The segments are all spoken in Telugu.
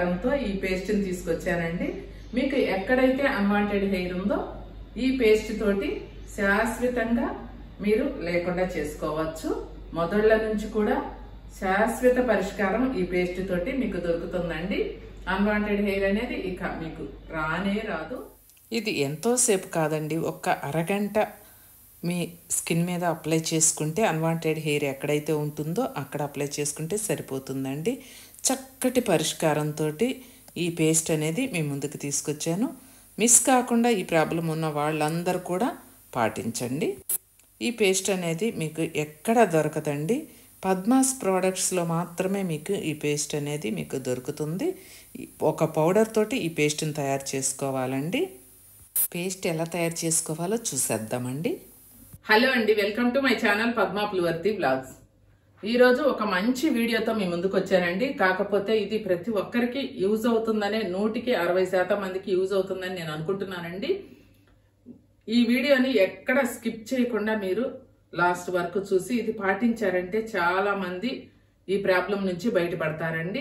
పరిష్కారంతో ఈ పేస్ట్ని తీసుకొచ్చానండి మీకు ఎక్కడైతే అన్వాంటెడ్ హెయిర్ ఉందో ఈ పేస్ట్ తోటి శాశ్వతంగా మీరు లేకుండా చేసుకోవచ్చు మొదళ్ళ నుంచి కూడా శాశ్వత పరిష్కారం ఈ పేస్ట్ తోటి మీకు దొరుకుతుందండి అన్వాంటెడ్ హెయిర్ అనేది ఇక మీకు రానే రాదు ఇది ఎంతోసేపు కాదండి ఒక్క అరగంట మీ స్కిన్ మీద అప్లై చేసుకుంటే అన్వాంటెడ్ హెయిర్ ఎక్కడైతే ఉంటుందో అక్కడ అప్లై చేసుకుంటే సరిపోతుందండి చక్కటి పరిష్కారంతో ఈ పేస్ట్ అనేది మీ ముందుకు తీసుకొచ్చాను మిస్ కాకుండా ఈ ప్రాబ్లం ఉన్న వాళ్ళందరూ కూడా పాటించండి ఈ పేస్ట్ అనేది మీకు ఎక్కడ దొరకదండి పద్మాస్ ప్రోడక్ట్స్లో మాత్రమే మీకు ఈ పేస్ట్ అనేది మీకు దొరుకుతుంది ఈ- ఒక పౌడర్ తోటి ఈ పేస్ట్ని తయారు చేసుకోవాలండి పేస్ట్ ఎలా తయారు చేసుకోవాలో చూసేద్దామండి హలో అండి welcome to my channel Padma Pulivarthi vlogs ఈ రోజు ఒక మంచి వీడియోతో మీ ముందుకు వచ్చానండి కాకపోతే ఇది ప్రతి ఒక్కరికి యూజ్ అవుతుందనే నూటికి అరవై శాతం మందికి యూజ్ అవుతుందని నేను అనుకుంటున్నానండి ఈ వీడియోని ఎక్కడ స్కిప్ చేయకుండా మీరు లాస్ట్ వరకు చూసి ఇది పాటించారంటే చాలా మంది ఈ ప్రాబ్లం నుంచి బయటపడతారండి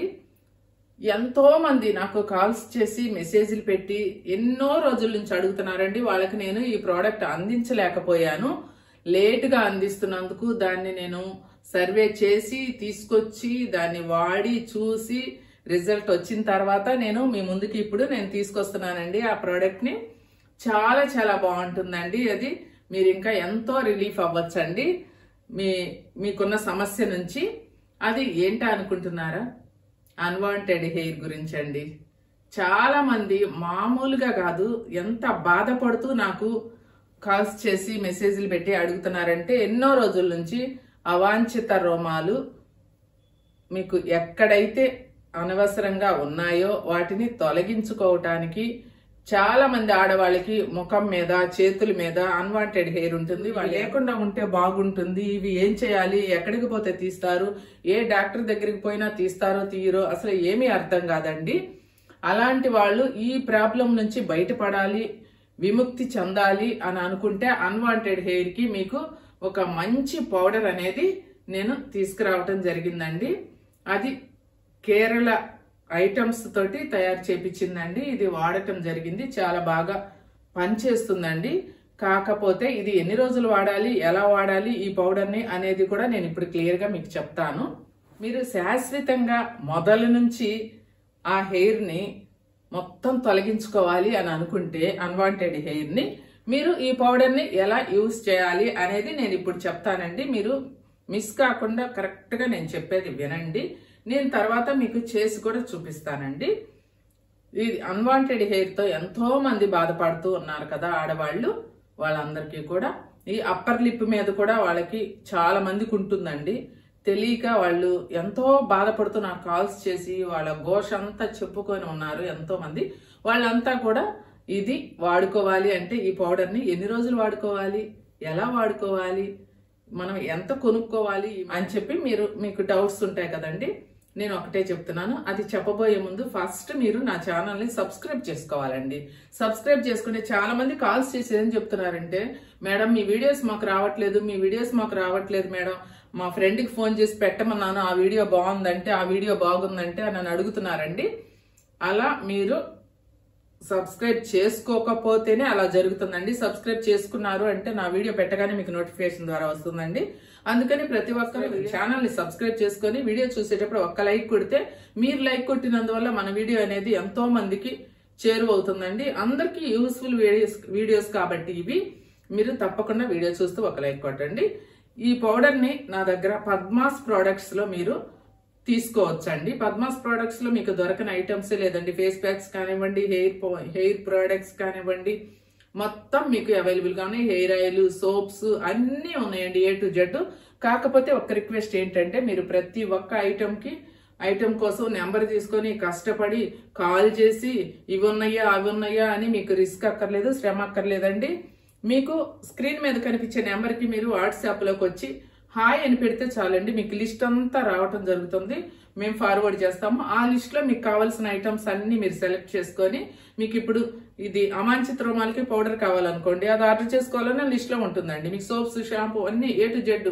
ఎంతో మంది నాకు కాల్స్ చేసి మెసేజ్లు పెట్టి ఎన్నో రోజుల నుంచి అడుగుతున్నారండి వాళ్ళకి నేను ఈ ప్రోడక్ట్ అందించలేకపోయాను లేటుగా అందిస్తున్నందుకు దాన్ని నేను సర్వే చేసి తీసుకొచ్చి దాన్ని వాడి చూసి రిజల్ట్ వచ్చిన తర్వాత నేను మీ ముందుకి ఇప్పుడు నేను తీసుకొస్తున్నానండి ఆ ప్రోడక్ట్ ని చాలా చాలా బాగుంటుందండి అది మీరు ఇంకా ఎంతో రిలీఫ్ అవ్వచ్చండి మీ మీకున్న సమస్య నుంచి అది ఏంటా అనుకుంటున్నారా అన్వాంటెడ్ హెయిర్ గురించి అండి చాలా మంది మామూలుగా కాదు ఎంత బాధపడుతూ నాకు కాల్స్ చేసి మెసేజ్లు పెట్టి అడుగుతున్నారంటే ఎన్నో రోజుల నుంచి అవాంఛిత రోమాలు మీకు ఎక్కడైతే అనవసరంగా ఉన్నాయో వాటిని తొలగించుకోవటానికి చాలా మంది ఆడవాళ్ళకి ముఖం మీద చేతుల మీద అన్వాంటెడ్ హెయిర్ ఉంటుంది వాళ్ళు లేకుండా ఉంటే బాగుంటుంది ఇవి ఏం చేయాలి ఎక్కడికి పోతే తీస్తారు ఏ డాక్టర్ దగ్గరికి పోయినా తీస్తారో తీయరో అసలు ఏమీ అర్థం కాదండి అలాంటి వాళ్ళు ఈ ప్రాబ్లం నుంచి బయటపడాలి విముక్తి చెందాలి అని అనుకుంటే అన్వాంటెడ్ హెయిర్ కి మీకు ఒక మంచి పౌడర్ అనేది నేను తీసుకురావటం జరిగిందండి అది కేరళ ఐటమ్స్ తోటి తయారు చేపించిందండి ఇది వాడటం జరిగింది చాలా బాగా పనిచేస్తుందండి కాకపోతే ఇది ఎన్ని రోజులు వాడాలి ఎలా వాడాలి ఈ పౌడర్ని అనేది కూడా నేను ఇప్పుడు క్లియర్గా మీకు చెప్తాను మీరు శాశ్వతంగా మొదల నుంచి ఆ హెయిర్ని మొత్తం తొలగించుకోవాలి అని అనుకుంటే అన్వాంటెడ్ హెయిర్ని మీరు ఈ పౌడర్ని ఎలా యూజ్ చేయాలి అనేది నేను ఇప్పుడు చెప్తానండి మీరు మిస్ కాకుండా కరెక్ట్గా నేను చెప్పేది వినండి నేను తర్వాత మీకు చేసి కూడా చూపిస్తానండి ఇది అన్వాంటెడ్ హెయిర్ తో ఎంతో మంది బాధపడుతూ ఉన్నారు కదా ఆడవాళ్ళు వాళ్ళందరికీ కూడా ఈ అప్పర్ లిప్ మీద కూడా వాళ్ళకి చాలా మందికి ఉంటుందండి తెలియక వాళ్ళు ఎంతో బాధపడుతూ నాకు కాల్స్ చేసి వాళ్ళ ఘోష అంతా చెప్పుకొని ఉన్నారు ఎంతో మంది వాళ్ళంతా కూడా ఇది వాడుకోవాలి అంటే ఈ పౌడర్ ని ఎన్ని రోజులు వాడుకోవాలి ఎలా వాడుకోవాలి మనం ఎంత కొనుక్కోవాలి అని చెప్పి మీరు మీకు డౌట్స్ ఉంటాయి కదండి నేను ఒకటే చెప్తున్నాను అది చెప్పబోయే ముందు ఫస్ట్ మీరు నా ఛానల్ ని సబ్స్క్రైబ్ చేసుకోవాలండి సబ్స్క్రైబ్ చేసుకుంటే చాలా మంది కాల్స్ చేసి ఏం చెప్తున్నారంటే మేడం మీ వీడియోస్ మాకు రావట్లేదు మీ వీడియోస్ మాకు రావట్లేదు మేడం మా ఫ్రెండ్ కి ఫోన్ చేసి పెట్టమన్నాను ఆ వీడియో బాగుందంటే ఆ వీడియో బాగుందంటే అని నన్ను అడుగుతున్నారండి అలా మీరు సబ్స్క్రైబ్ చేసుకోకపోతేనే అలా జరుగుతుందండి సబ్స్క్రైబ్ చేసుకున్నారు అంటే నా వీడియో పెట్టగానే మీకు నోటిఫికేషన్ ద్వారా వస్తుందండి అందుకని ప్రతి ఒక్కరు ఛానల్ ని సబ్స్క్రైబ్ చేసుకొని వీడియో చూసేటప్పుడు ఒక్క లైక్ కొడితే మీరు లైక్ కొట్టినందువల్ల మన వీడియో అనేది ఎంతో మందికి చేరువవుతుందండి అందరికీ యూస్ఫుల్ వీడియోస్ వీడియోస్ కాబట్టి ఇవి మీరు తప్పకుండా వీడియో చూస్తూ ఒక లైక్ కొట్టండి ఈ పౌడర్ ని నా దగ్గర పద్మాస్ ప్రోడక్ట్స్ లో మీరు తీసుకోవచ్చండి పద్మాస్ ప్రోడక్ట్స్ లో మీకు దొరకని ఐటమ్స్ లేదండి ఫేస్ ప్యాక్స్ కానివ్వండి హెయిర్ హెయిర్ ప్రోడక్ట్స్ కానివ్వండి మొత్తం మీకు అవైలబుల్ గా ఉన్నాయి హెయిర్ ఆయిల్ సోప్స్ అన్నీ ఉన్నాయండి ఏ టు జెడ్ కాకపోతే ఒక రిక్వెస్ట్ ఏంటంటే మీరు ప్రతి ఒక్క ఐటమ్ కి ఐటమ్ కోసం నెంబర్ తీసుకొని కష్టపడి కాల్ చేసి ఇవి ఉన్నాయా అవి ఉన్నాయా అని మీకు రిస్క్ అక్కర్లేదు శ్రమ అక్కర్లేదండి మీకు స్క్రీన్ మీద కనిపించే నెంబర్ కి మీరు వాట్సాప్ లోకి వచ్చి హాయ్ అని పెడితే చాలండి మీకు లిస్ట్ అంతా రావటం జరుగుతుంది మేము ఫార్వర్డ్ చేస్తాము ఆ లిస్ట్ లో మీకు కావాల్సిన ఐటమ్స్ అన్ని మీరు సెలెక్ట్ చేసుకొని మీకు ఇప్పుడు ఇది అమాంచిత రోమాలకి పౌడర్ కావాలనుకోండి అది ఆర్డర్ చేసుకోవాలన్న లిస్ట్ లో ఉంటుందండి మీకు సోప్స్ షాంపూ అన్ని ఏ టు జెడ్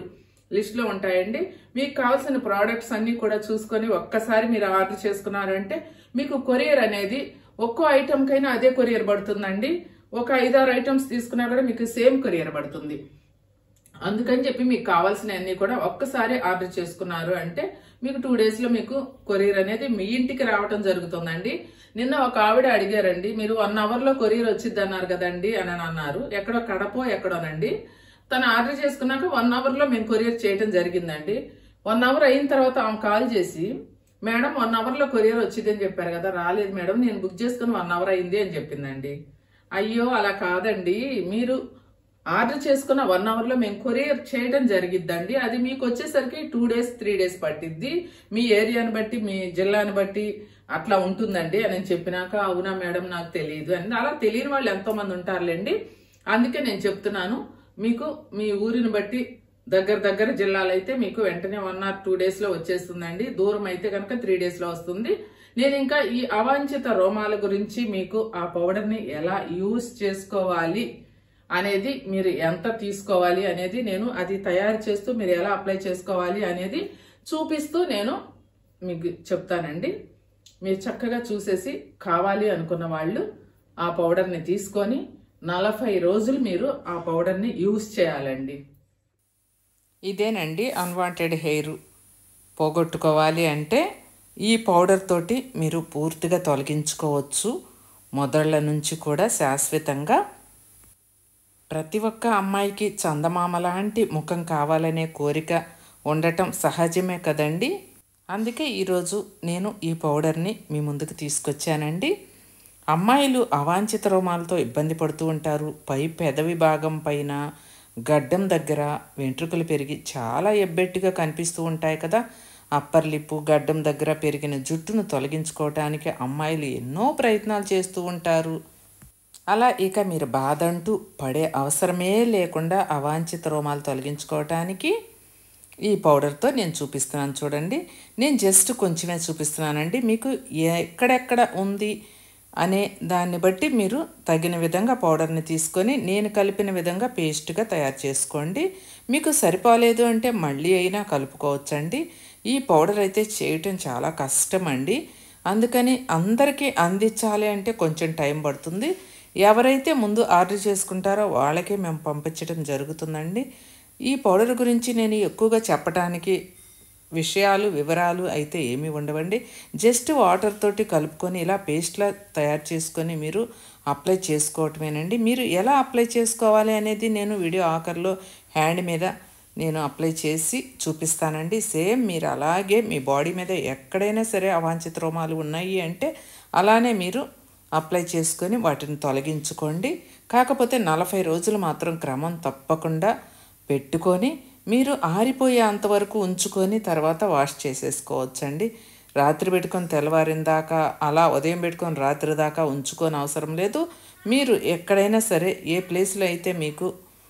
లిస్ట్ లో ఉంటాయండి మీకు కావాల్సిన ప్రోడక్ట్స్ అన్ని కూడా చూసుకొని ఒక్కసారి మీరు ఆర్డర్ చేసుకున్నారంటే మీకు కొరియర్ అనేది ఒక్కో ఐటమ్ కైనా అదే కొరియర్ పడుతుందండి ఒక ఐదారు ఐటమ్స్ తీసుకున్నా కూడా మీకు సేమ్ కొరియర్ పడుతుంది అందుకని చెప్పి మీకు కావాల్సినవన్నీ కూడా ఒక్కసారి ఆర్డర్ చేసుకున్నారు అంటే మీకు టూ డేస్ లో మీకు కొరియర్ అనేది మీ ఇంటికి రావటం జరుగుతుందండి నిన్న ఒక ఆవిడ అడిగారండి మీరు వన్ అవర్ లో కొరియర్ వచ్చింది అన్నారు కదండి అని అన్నారు ఎక్కడో కడపో ఎక్కడోనండి తను ఆర్డర్ చేసుకున్నాక వన్ అవర్ లో మేము కొరియర్ చేయడం జరిగిందండి వన్ అవర్ అయిన తర్వాత ఆమె కాల్ చేసి మేడం వన్ అవర్ లో కొరియర్ వచ్చింది అని చెప్పారు కదా రాలేదు మేడం నేను బుక్ చేసుకుని వన్ అవర్ అయింది అని చెప్పిందండి అయ్యో అలా కాదండి మీరు ఆర్డర్ చేసుకున్న వన్ అవర్ లో మేము కొరియర్ చేయడం జరిగిద్దండి అది మీకు వచ్చేసరికి టూ డేస్ త్రీ డేస్ పట్టిద్ది మీ ఏరియాని బట్టి మీ జిల్లాని బట్టి అట్లా ఉంటుందండి అని నేను చెప్పినాక అవునా మేడం నాకు తెలియదు అని అలా తెలియని వాళ్ళు ఎంతో మంది ఉంటారులేండి అందుకే నేను చెప్తున్నాను మీకు మీ ఊరిని బట్టి దగ్గర దగ్గర జిల్లాలు అయితే మీకు వెంటనే వన్ ఆర్ టూ డేస్ లో వచ్చేస్తుందండి దూరం అయితే కనుక త్రీ డేస్ లో వస్తుంది నేను ఇంకా ఈ అవాంఛిత రోమాల గురించి మీకు ఆ పౌడర్ ని ఎలా యూస్ చేసుకోవాలి అనేది మీరు ఎంత తీసుకోవాలి అనేది నేను అది తయారు చేస్తూ మీరు ఎలా అప్లై చేసుకోవాలి అనేది చూపిస్తూ నేను మీకు చెప్తానండి మీరు చక్కగా చూసేసి కావాలి అనుకున్న వాళ్ళు ఆ పౌడర్ని తీసుకొని నలభై రోజులు మీరు ఆ పౌడర్ని యూస్ చేయాలండి ఇదేనండి అన్వాంటెడ్ హెయిర్ పోగొట్టుకోవాలి అంటే ఈ పౌడర్ తోటి మీరు పూర్తిగా తొలగించుకోవచ్చు మొదళ్ళ నుంచి కూడా శాశ్వతంగా ప్రతి ఒక్క అమ్మాయికి చందమామ లాంటి ముఖం కావాలనే కోరిక ఉండటం సహజమే కదండి అందుకే ఈరోజు నేను ఈ పౌడర్ని మీ ముందుకు తీసుకొచ్చానండి అమ్మాయిలు అవాంఛిత రోమాలతో ఇబ్బంది పడుతూ ఉంటారు పై పెదవి భాగం పైన గడ్డం దగ్గర వెంట్రుకలు పెరిగి చాలా ఎబ్బెట్టుగా కనిపిస్తూ ఉంటాయి కదా అప్పర్ లిప్పు గడ్డం దగ్గర పెరిగిన జుట్టును తొలగించుకోవటానికి అమ్మాయిలు ఎన్నో ప్రయత్నాలు చేస్తూ ఉంటారు అలా ఇక మీరు బాధ అంటూ పడే అవసరమే లేకుండా అవాంఛిత రోమాలు తొలగించుకోవటానికి ఈ పౌడర్తో నేను చూపిస్తున్నాను చూడండి నేను జస్ట్ కొంచెమే చూపిస్తున్నానండి మీకు ఎక్కడెక్కడ ఉంది అనే దాన్ని బట్టి మీరు తగిన విధంగా పౌడర్ని తీసుకొని నేను కలిపిన విధంగా పేస్ట్గా తయారు చేసుకోండి మీకు సరిపోలేదు అంటే మళ్ళీ అయినా కలుపుకోవచ్చండి ఈ పౌడర్ అయితే చేయటం చాలా కష్టం అండి అందుకని అందరికీ అందించాలి అంటే కొంచెం టైం పడుతుంది ఎవరైతే ముందు ఆర్డర్ చేసుకుంటారో వాళ్ళకే మేము పంపించడం జరుగుతుందండి ఈ పౌడర్ గురించి నేను ఎక్కువగా చెప్పడానికి విషయాలు వివరాలు అయితే ఏమీ ఉండవండి జస్ట్ వాటర్ తోటి కలుపుకొని ఇలా పేస్ట్లా తయారు చేసుకొని మీరు అప్లై చేసుకోవటమేనండి మీరు ఎలా అప్లై చేసుకోవాలి అనేది నేను వీడియో ఆఖరిలో హ్యాండ్ మీద నేను అప్లై చేసి చూపిస్తానండి సేమ్ మీరు అలాగే మీ బాడీ మీద ఎక్కడైనా సరే అవాంఛిత రోమాలు ఉన్నాయి అంటే అలానే మీరు అప్లై చేసుకొని వాటిని తొలగించుకోండి కాకపోతే నలభై రోజులు మాత్రం క్రమం తప్పకుండా పెట్టుకొని మీరు ఆరిపోయే అంతవరకు ఉంచుకొని తర్వాత వాష్ చేసేసుకోవచ్చండి రాత్రి పెట్టుకొని తెల్లవారిన దాకా అలా ఉదయం పెట్టుకొని రాత్రి దాకా ఉంచుకొని అవసరం లేదు మీరు ఎక్కడైనా సరే ఏ ప్లేస్లో అయితే మీకు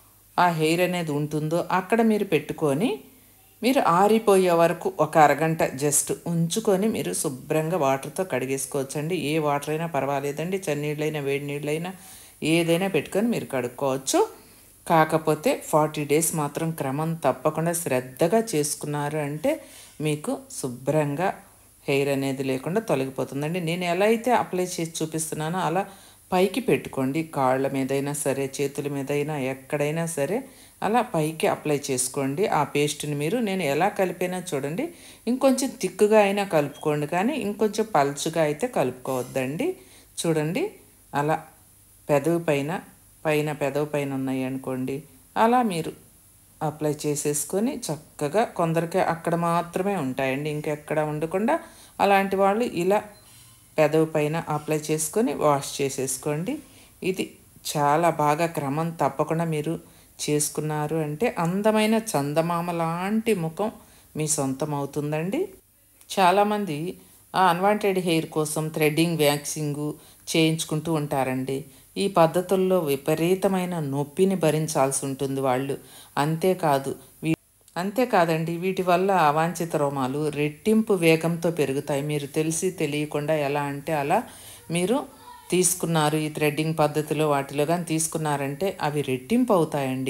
ఆ హెయిర్ అనేది ఉంటుందో అక్కడ మీరు పెట్టుకొని మీరు ఆరిపోయే వరకు ఒక అరగంట జస్ట్ ఉంచుకొని మీరు శుభ్రంగా వాటర్తో కడిగేసుకోవచ్చండి ఏ వాటర్ అయినా పర్వాలేదండి చన్నీళ్ళైనా వేడి నీళ్ళైనా ఏదైనా పెట్టుకొని మీరు కడుక్కోవచ్చు కాకపోతే ఫార్టీ డేస్ మాత్రం క్రమం తప్పకుండా శ్రద్ధగా చేసుకున్నారు అంటే మీకు శుభ్రంగా హెయిర్ అనేది లేకుండా తొలగిపోతుందండి నేను ఎలా అయితే అప్లై చేసి చూపిస్తున్నానో అలా పైకి పెట్టుకోండి కాళ్ళ మీదైనా సరే చేతుల మీదైనా ఎక్కడైనా సరే అలా పైకి అప్లై చేసుకోండి ఆ పేస్ట్ని మీరు నేను ఎలా కలిపినా చూడండి ఇంకొంచెం తిక్కుగా అయినా కలుపుకోండి కానీ ఇంకొంచెం పలుచుగా అయితే కలుపుకోవద్దండి చూడండి అలా పెదవి పైన పైన పెదవి పైన ఉన్నాయి అనుకోండి అలా మీరు అప్లై చేసేసుకొని చక్కగా కొందరికి అక్కడ మాత్రమే ఉంటాయండి ఇంకెక్కడ ఉండకుండా అలాంటి వాళ్ళు ఇలా పెదవి పైన అప్లై చేసుకొని వాష్ చేసేసుకోండి ఇది చాలా బాగా క్రమం తప్పకుండా మీరు చేసుకున్నారు అంటే అందమైన చందమామ లాంటి ముఖం మీ సొంతం అవుతుందండి చాలామంది ఆ అన్వాంటెడ్ హెయిర్ కోసం థ్రెడ్డింగ్ వ్యాక్సింగ్ చేయించుకుంటూ ఉంటారండి ఈ పద్ధతుల్లో విపరీతమైన నొప్పిని భరించాల్సి ఉంటుంది వాళ్ళు అంతేకాదు వీ అంతేకాదండి వీటి వల్ల అవాంఛిత రోమాలు రెట్టింపు వేగంతో పెరుగుతాయి మీరు తెలిసి తెలియకుండా ఎలా అంటే అలా మీరు తీసుకున్నారు ఈ థ్రెడ్డింగ్ పద్ధతిలో వాటిలో కానీ తీసుకున్నారంటే అవి రెట్టింపు అవుతాయండి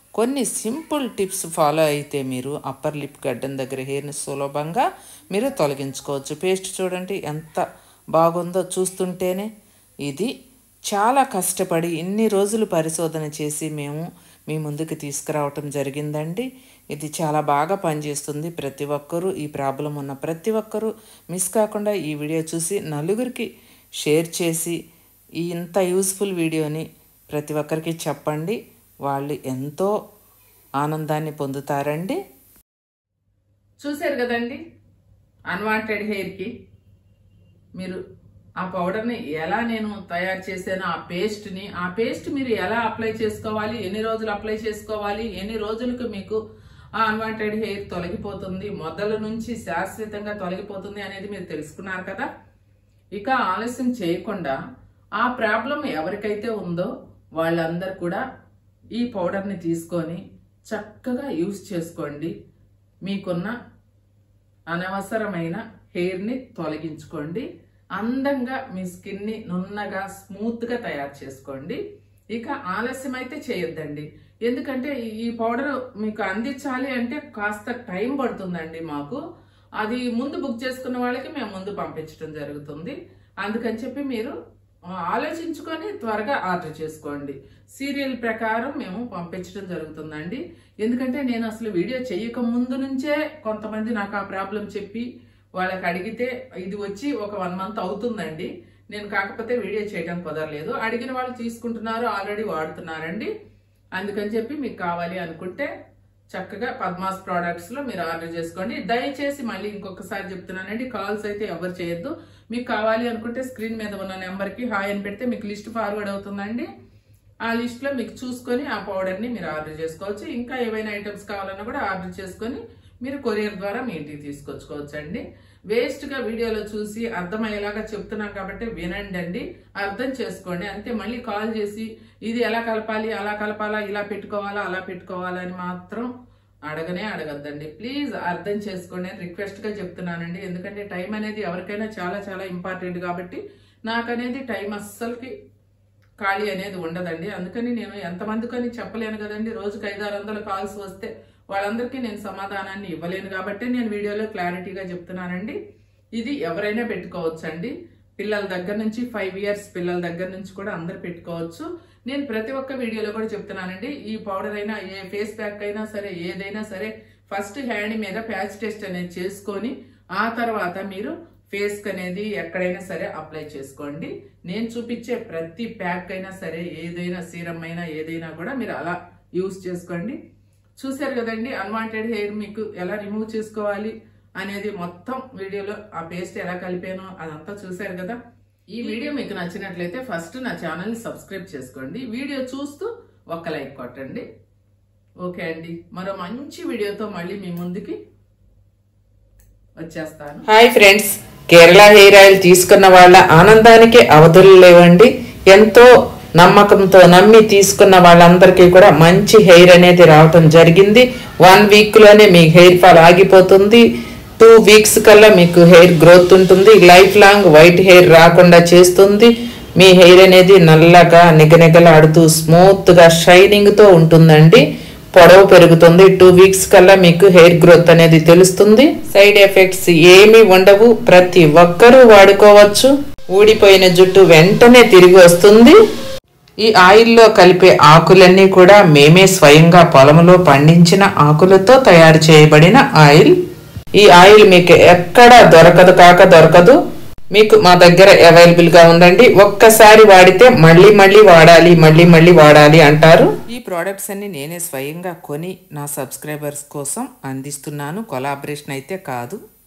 కొన్ని సింపుల్ టిప్స్ ఫాలో అయితే మీరు అప్పర్ లిప్ గడ్డం దగ్గర హెయిర్ని సులభంగా మీరు తొలగించుకోవచ్చు పేస్ట్ చూడండి ఎంత బాగుందో చూస్తుంటేనే ఇది చాలా కష్టపడి ఇన్ని రోజులు పరిశోధన చేసి మేము మీ ముందుకు తీసుకురావటం జరిగిందండి ఇది చాలా బాగా పనిచేస్తుంది ప్రతి ఒక్కరూ ఈ ప్రాబ్లం ఉన్న ప్రతి ఒక్కరూ మిస్ కాకుండా ఈ వీడియో చూసి నలుగురికి షేర్ చేసి ఈ ఇంత యూస్ఫుల్ వీడియోని ప్రతి ఒక్కరికి చెప్పండి వాళ్ళు ఎంతో ఆనందాన్ని పొందుతారండి చూశారు కదండి అన్వాంటెడ్ హెయిర్కి మీరు ఆ పౌడర్ని ఎలా నేను తయారు చేశానో ఆ పేస్ట్ని ఆ పేస్ట్ మీరు ఎలా అప్లై చేసుకోవాలి ఎన్ని రోజులు అప్లై చేసుకోవాలి ఎన్ని రోజులకు మీకు ఆ అన్వాంటెడ్ హెయిర్ తొలగిపోతుంది మొదల నుంచి శాశ్వతంగా తొలగిపోతుంది అనేది మీరు తెలుసుకున్నారు కదా ఇక ఆలస్యం చేయకుండా ఆ ప్రాబ్లం ఎవరికైతే ఉందో వాళ్ళందరూ కూడా ఈ పౌడర్ని తీసుకొని చక్కగా యూస్ చేసుకోండి మీకున్న అనవసరమైన హెయిర్ని తొలగించుకోండి అందంగా మీ స్కిన్ని నున్నగా స్మూత్గా తయారు చేసుకోండి ఇక ఆలస్యం అయితే చేయొద్దండి ఎందుకంటే ఈ పౌడర్ మీకు అందించాలి అంటే కాస్త టైం పడుతుందండి మాకు అది ముందు బుక్ చేసుకున్న వాళ్ళకి మేము ముందు పంపించడం జరుగుతుంది అందుకని చెప్పి మీరు ఆలోచించుకొని త్వరగా ఆర్డర్ చేసుకోండి సీరియల్ ప్రకారం మేము పంపించడం జరుగుతుందండి ఎందుకంటే నేను అసలు వీడియో చేయక ముందు నుంచే కొంతమంది నాకు ఆ ప్రాబ్లం చెప్పి వాళ్ళకి అడిగితే ఇది వచ్చి ఒక వన్ మంత్ అవుతుందండి నేను కాకపోతే వీడియో చేయడం కుదరలేదు అడిగిన వాళ్ళు తీసుకుంటున్నారు ఆల్రెడీ వాడుతున్నారండి అందుకని చెప్పి మీకు కావాలి అనుకుంటే చక్కగా పద్మాస్ ప్రోడక్ట్స్ లో మీరు ఆర్డర్ చేసుకోండి దయచేసి మళ్ళీ ఇంకొకసారి చెప్తున్నానండి కాల్స్ అయితే ఎవరు చేయొద్దు మీకు కావాలి అనుకుంటే స్క్రీన్ మీద ఉన్న నెంబర్ కి హాయ్ అని పెడితే మీకు లిస్ట్ ఫార్వర్డ్ అవుతుందండి ఆ లిస్ట్ లో మీకు చూసుకొని ఆ పౌడర్ ని మీరు ఆర్డర్ చేసుకోవచ్చు ఇంకా ఏవైనా ఐటమ్స్ కావాలన్నా కూడా ఆర్డర్ చేసుకొని మీరు కొరియర్ ద్వారా మీ ఇంటికి తీసుకొచ్చుకోవచ్చు అండి వేస్ట్ గా వీడియోలో చూసి అర్థమయ్యేలాగా చెప్తున్నాం కాబట్టి వినండి అండి అర్థం చేసుకోండి అంతే మళ్ళీ కాల్ చేసి ఇది ఎలా కలపాలి అలా కలపాలా ఇలా పెట్టుకోవాలా అలా పెట్టుకోవాలా అని మాత్రం అడగనే అడగద్దండి ప్లీజ్ అర్థం చేసుకోండి అని రిక్వెస్ట్ గా చెప్తున్నానండి ఎందుకంటే టైం అనేది ఎవరికైనా చాలా చాలా ఇంపార్టెంట్ కాబట్టి నాకు అనేది టైం అస్సలకి ఖాళీ అనేది ఉండదండి అందుకని నేను ఎంతమందికి అని చెప్పలేను కదండి రోజుకి ఐదారు వందల కాల్స్ వస్తే వాళ్ళందరికీ నేను సమాధానాన్ని ఇవ్వలేను కాబట్టి నేను వీడియోలో క్లారిటీగా చెప్తున్నానండి ఇది ఎవరైనా పెట్టుకోవచ్చండి పిల్లల దగ్గర నుంచి ఫైవ్ ఇయర్స్ పిల్లల దగ్గర నుంచి కూడా అందరు పెట్టుకోవచ్చు నేను ప్రతి ఒక్క వీడియోలో కూడా చెప్తున్నానండి ఈ పౌడర్ అయినా ఏ ఫేస్ ప్యాక్ అయినా సరే ఏదైనా సరే ఫస్ట్ హ్యాండ్ మీద ప్యాచ్ టెస్ట్ అనేది చేసుకొని ఆ తర్వాత మీరు ఫేస్ అనేది ఎక్కడైనా సరే అప్లై చేసుకోండి నేను చూపించే ప్రతి ప్యాక్ అయినా సరే ఏదైనా సీరం అయినా ఏదైనా కూడా మీరు అలా యూస్ చేసుకోండి చూశారు కదండి అన్వాంటెడ్ హెయిర్ మీకు ఎలా రిమూవ్ చేసుకోవాలి అనేది మొత్తం వీడియోలో ఆ పేస్ట్ ఎలా కలిపానో అదంతా చూశారు కదా ఈ వీడియో మీకు నచ్చినట్లయితే ఫస్ట్ నా ఛానల్ ని సబ్స్క్రైబ్ చేసుకోండి వీడియో చూస్తూ ఒక్క లైక్ కొట్టండి ఓకే అండి మరో మంచి వీడియోతో మళ్ళీ మీ ముందుకి వచ్చేస్తాను hi friends Kerala hair oil తీసుకున్న వాళ్ళ ఆనందానికి అవధులు లేవండి ఎంతో నమ్మకంతో నమ్మి తీసుకున్న వాళ్ళందరికీ కూడా మంచి హెయిర్ అనేది రావటం జరిగింది వన్ వీక్లోనే మీ హెయిర్ ఫాల్ ఆగిపోతుంది టూ వీక్స్ కల్లా మీకు హెయిర్ గ్రోత్ ఉంటుంది లైఫ్ లాంగ్ వైట్ హెయిర్ రాకుండా చేస్తుంది మీ హెయిర్ అనేది నల్లగా నిగనిగలాడుతూ స్మూత్గా షైనింగ్తో ఉంటుందండి పొడవు పెరుగుతుంది టూ వీక్స్ కల్లా మీకు హెయిర్ గ్రోత్ అనేది తెలుస్తుంది సైడ్ ఎఫెక్ట్స్ ఏమీ ఉండవు ప్రతి ఒక్కరూ వాడుకోవచ్చు ఊడిపోయిన జుట్టు వెంటనే తిరిగి వస్తుంది ఈ ఆయిల్లో కలిపే ఆకులన్నీ కూడా మేమే స్వయంగా పొలంలో పండించిన ఆకులతో తయారు చేయబడిన ఆయిల్ ఈ ఆయిల్ మీకు ఎక్కడ దొరకదు కాక దొరకదు మీకు మా దగ్గర అవైలబుల్ గా ఉందండి ఒక్కసారి వాడితే మళ్ళీ మళ్ళీ వాడాలి మళ్ళీ మళ్ళీ వాడాలి అంటారు ఈ ప్రోడక్ట్స్ అన్ని నేనే స్వయంగా కొని నా సబ్స్క్రైబర్స్ కోసం అందిస్తున్నాను కొలాబరేషన్ అయితే కాదు